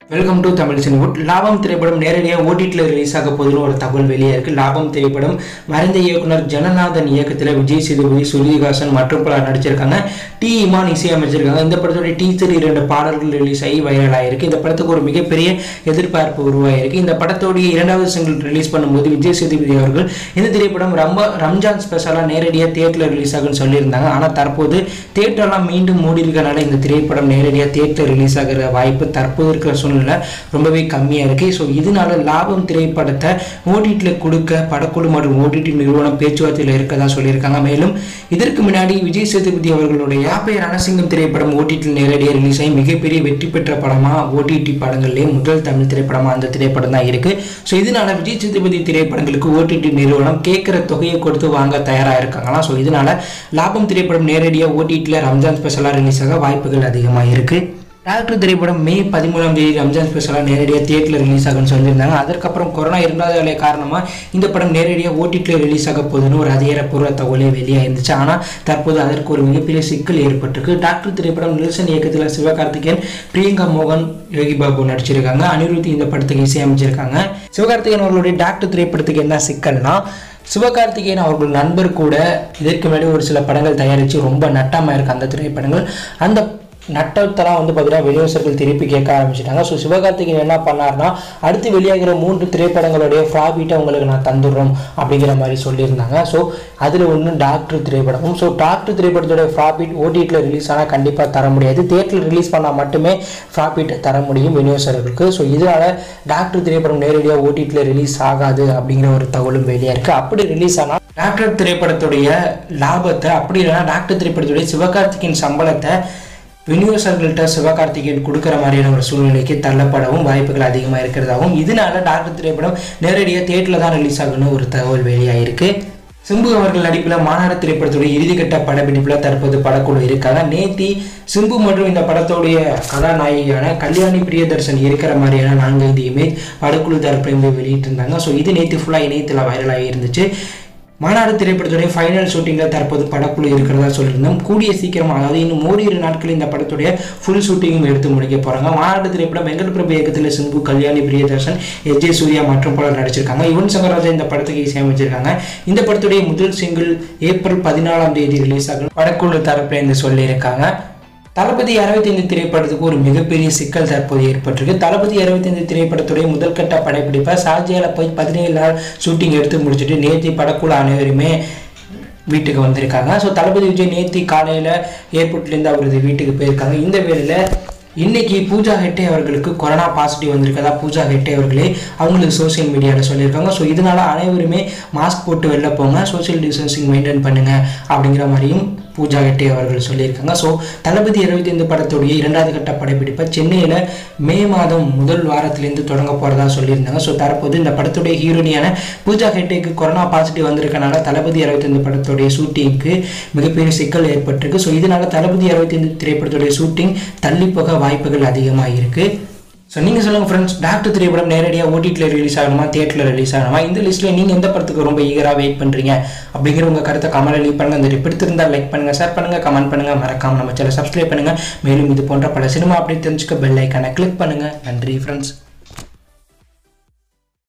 welcome to Tamil Cinewood லாபம் திரைப்படம் நேரடியாக ஓடிடியில் ரிலீஸ் ஆக போகுதுன்னு ஒரு தகவல் வெளியே இருக்கு லாபம் திரைப்படம் மறைந்த இயக்குனர் ஜனநாதன் இயக்கத்தில் விஜய் சேதுபதி சுருதிகாசன் மற்றும் பலர் நடிச்சிருக்காங்க டி இமான் இசையமைச்சிருக்காங்க இந்த படத்தோட டீச்சர் இரண்டு பாடல்கள் ரிலீஸ் ஆகி வைரல் ஆயிருக்கு இந்த படத்துக்கு ஒரு மிகப்பெரிய எதிர்பார்ப்பு உருவாயிருக்கு இந்த படத்தோடைய இரண்டாவது சிங்கிள் ரிலீஸ் பண்ணும்போது விஜய் சேதுபதி அவர்கள் இந்த திரைப்படம் ரொம்ப ரம்ஜான் ஸ்பெஷலாக நேரடியாக தியேட்டரில் ரிலீஸ் ஆகுன்னு சொல்லியிருந்தாங்க ஆனால் தற்போது தியேட்டர்லாம் மீண்டும் மூடி இருக்கனால இந்த திரைப்படம் நேரடியாக தியேட்டர் ரிலீஸ் ஆகிற வாய்ப்பு தற்போது இருக்கிற சூழ்நிலை ரொம்பவே கம்மியாக இருக்குது ஸோ இதனால லாபம் திரைப்படத்தை ஓடிடியில் கொடுக்க படக்குழு மற்றும் ஓடிடி நிறுவனம் பேச்சுவார்த்தையில் இருக்கதா சொல்லியிருக்காங்க மேலும் இதற்கு முன்னாடி விஜய் சேதுபதி அவர்களுடைய யாப்பை ரணசிங்கம் திரைப்படம் ஓடிடியில் நேரடியாக ரிலீஸ் ஆகி மிகப்பெரிய வெற்றி பெற்ற படமாக ஓடிடி படங்கள்லேயே முதல் தமிழ் திரைப்படமாக அந்த திரைப்படம் தான் இருக்குது ஸோ இதனால விஜய் சேதுபதி திரைப்படங்களுக்கு ஓடிடி நிறுவனம் கேட்குற தொகையை கொடுத்து வாங்க தயாராக இருக்காங்களாம் ஸோ இதனால லாபம் திரைப்படம் நேரடியாக ஓடிடியில் ரம்ஜான் ஸ்பெஷலாக ரிலீஸ் ஆக வாய்ப்புகள் அதிகமாக இருக்குது டாக்டர் திரைப்படம் மே பதிமூணாம் தேதி ரம்ஜான் ஸ்பெஷலாக நேரடியாக தியேட்டரில் ரிலீஸ் ஆகும்னு சொல்லியிருந்தாங்க அதற்கப்புறம் கொரோனா இரண்டாவது அலை காரணமாக இந்த படம் நேரடியாக ஓடிடியில் ரிலீஸ் ஆக போகுதுன்னு ஒரு அதிகாரப்பூர்வ தகவலே வெளியாக இருந்துச்சு ஆனால் தற்போது அதற்கு ஒரு மிகப்பெரிய சிக்கல் ஏற்பட்டிருக்கு டாக்டர் திரைப்படம் நில்சன் இயக்கத்தில் சிவகார்த்திகேயன் பிரியங்கா மோகன் யோகி பாபு நடிச்சிருக்காங்க அனிருத் இந்த படத்துக்கு இசையமைச்சிருக்காங்க சிவகார்த்திகேயன் அவர்களுடைய டாக்டர் திரைப்படத்துக்கு என்ன சிக்கல்னா சிவகார்த்திகேயன் அவர்கள் நண்பர் கூட இதற்கு முன்னாடி ஒரு சில படங்கள் தயாரித்து ரொம்ப நட்டமாக இருக்கு அந்த திரைப்படங்கள் அந்த நட்டத்தெல்லாம் வந்து பார்த்தீங்கன்னா விநியோகர்கள் திருப்பி கேட்க ஆரம்பிச்சிட்டாங்க ஸோ சிவகார்த்திகேயன் என்ன பண்ணார்னா அடுத்து வெளியாகிற மூன்று திரைப்படங்களுடைய ப்ராஃபிட்டை உங்களுக்கு நான் தந்துடுறோம் அப்படிங்கிற மாதிரி சொல்லியிருந்தாங்க ஸோ அதில் ஒன்று டாக்டர் திரைப்படமும் ஸோ டாக்டர் திரைப்படத்தோட ப்ராஃபிட் ஓடிடியில் ரிலீஸ் ஆனால் கண்டிப்பாக தர முடியாது தேட்டரில் ரிலீஸ் பண்ணால் மட்டுமே ப்ராஃபிட் தர முடியும் விநியோகர்களுக்கு ஸோ இதனால் டாக்டர் திரைப்படம் நேரடியாக ஓடிடியில் ரிலீஸ் ஆகாது அப்படிங்கிற ஒரு தகவலும் வெளியாக இருக்குது அப்படி ரிலீஸ் ஆனால் டாக்டர் திரைப்படத்துடைய லாபத்தை அப்படி இல்லைன்னா டாக்டர் திரைப்படத்துடைய சிவகார்த்திகேயன் சம்பளத்தை விநியோகர்கள்ட்ட சிவகார்த்திகேயன் கொடுக்குற மாதிரியான ஒரு சூழ்நிலைக்கு தள்ளப்படவும் வாய்ப்புகள் அதிகமாக இருக்கிறதாகவும் இதனால டாக்டர் திரைப்படம் நேரடியாக தேட்டரில் தான் ரிலீஸ் ஆகணும்னு ஒரு தகவல் வெளியாயிருக்கு சிம்பு அவர்கள் நடிப்பில் மாநாடு திரைப்படத்துடைய இறுதிக்கட்ட படப்பிடிப்பில் தற்போது படக்குழு இருக்காங்க நேத்தி சிம்பு மற்றும் இந்த படத்துடைய கதாநாயகியான கல்யாணி பிரியதர்ஷன் இருக்கிற மாதிரியான நான்கைந்து இமேஜ் படக்குழு தரப்பிலிருந்து வெளியிட்டிருந்தாங்க ஸோ இது நேற்று ஃபுல்லாக இணையத்தில் வைரலாகி இருந்துச்சு மாநாடு திரைப்படத்துடைய ஃபைனல் ஷூட்டிங்கில் தற்போது படக்குழு இருக்கிறதா சொல்லியிருந்தோம் கூடிய சீக்கிரம் அதாவது இன்னும் ஓரிரு நாட்களில் இந்த படத்துடைய ஃபுல் ஷூட்டிங்கும் எடுத்து முடிக்க போகிறாங்க மாநாடு திரைப்படம் வெங்கட் பிரபு இயக்கத்தில் சிம்பு கல்யாணி பிரியதர்ஷன் எஸ் ஜே சூர்யா மற்றும் பலர் நடிச்சிருக்காங்க யுவன் சங்கர் ராஜா இந்த படத்துக்கு இசையமைச்சிருக்காங்க இந்த படத்துடைய முதல் சிங்கிள் ஏப்ரல் பதினாலாம் தேதி ரிலீஸ் ஆகும் படக்குழு தரப்பிலிருந்து சொல்லியிருக்காங்க தளபதி அறுபத்தைந்து திரைப்படத்துக்கு ஒரு மிகப்பெரிய சிக்கல் தற்போது ஏற்பட்டிருக்கு தளபதி அறுபத்தைந்து திரைப்படத்துடைய முதல்கட்ட படப்பிடிப்பை சார்ஜியால போய் பதினேழு நாள் ஷூட்டிங் எடுத்து முடிச்சுட்டு நேற்று படக்குழு அனைவருமே வீட்டுக்கு வந்திருக்காங்க ஸோ தளபதி விஜய் நேற்று காலையில் ஏர்போர்ட்லேருந்து அவரது வீட்டுக்கு போயிருக்காங்க இந்த வேளையில் இன்னைக்கு பூஜா ஹெட்டே அவர்களுக்கு கொரோனா பாசிட்டிவ் வந்திருக்கதா பூஜா ஹெட்டே அவர்களே அவங்களுக்கு சோஷியல் மீடியாவில் சொல்லியிருக்காங்க ஸோ இதனால அனைவருமே மாஸ்க் போட்டு வெளில போங்க சோஷியல் டிஸ்டன்சிங் மெயின்டைன் பண்ணுங்க அப்படிங்கிற மாதிரியும் பூஜா ஹெட்டே அவர்கள் சொல்லியிருக்காங்க ஸோ தளபதி இருபத்தைந்து படத்துடைய இரண்டாவது கட்ட படப்பிடிப்பை சென்னையில் மே மாதம் முதல் வாரத்திலேருந்து தொடங்க போகிறதா சொல்லியிருந்தாங்க ஸோ தற்போது இந்த படத்துடைய ஹீரோனியான பூஜா ஹெட்டேக்கு கொரோனா பாசிட்டிவ் வந்திருக்கனால தளபதி அறுபத்தைந்து படத்துடைய ஷூட்டிங்க்கு மிகப்பெரிய சிக்கல் ஏற்பட்டிருக்கு ஸோ இதனால தளபதி அறுபத்தைந்து திரைப்படத்துடைய ஷூட்டிங் தள்ளி போக வாய்ப்புகள் அதிகமாக இருக்குது ஸோ நீங்கள் சொல்லுங்கள் ஃப்ரெண்ட்ஸ் டாக்டர் திரைப்படம் நேரடியாக ஓடிடியில் ரிலீஸ் ஆகணுமா தேட்டரில் ரிலீஸ் ஆகணுமா இந்த லிஸ்ட்டில் நீங்கள் எந்த படத்துக்கு ரொம்ப ஈகராக வெயிட் பண்ணுறீங்க அப்படிங்கிற உங்கள் கருத்தை கமெண்ட் லீவ் பண்ணுங்கள் இந்த பிடித்திருந்தால் லைக் பண்ணுங்கள் ஷேர் பண்ணுங்கள் கமெண்ட் பண்ணுங்கள் மறக்காமல் நம்ம சேனல் சப்ஸ்கிரைப் பண்ணுங்கள் மேலும் இது போன்ற பல சினிமா அப்படி தெரிஞ்சுக்க பெல் ஐக்கானை கிளிக் பண்ணுங்கள் நன்றி ஃப்ரெண்ட்ஸ்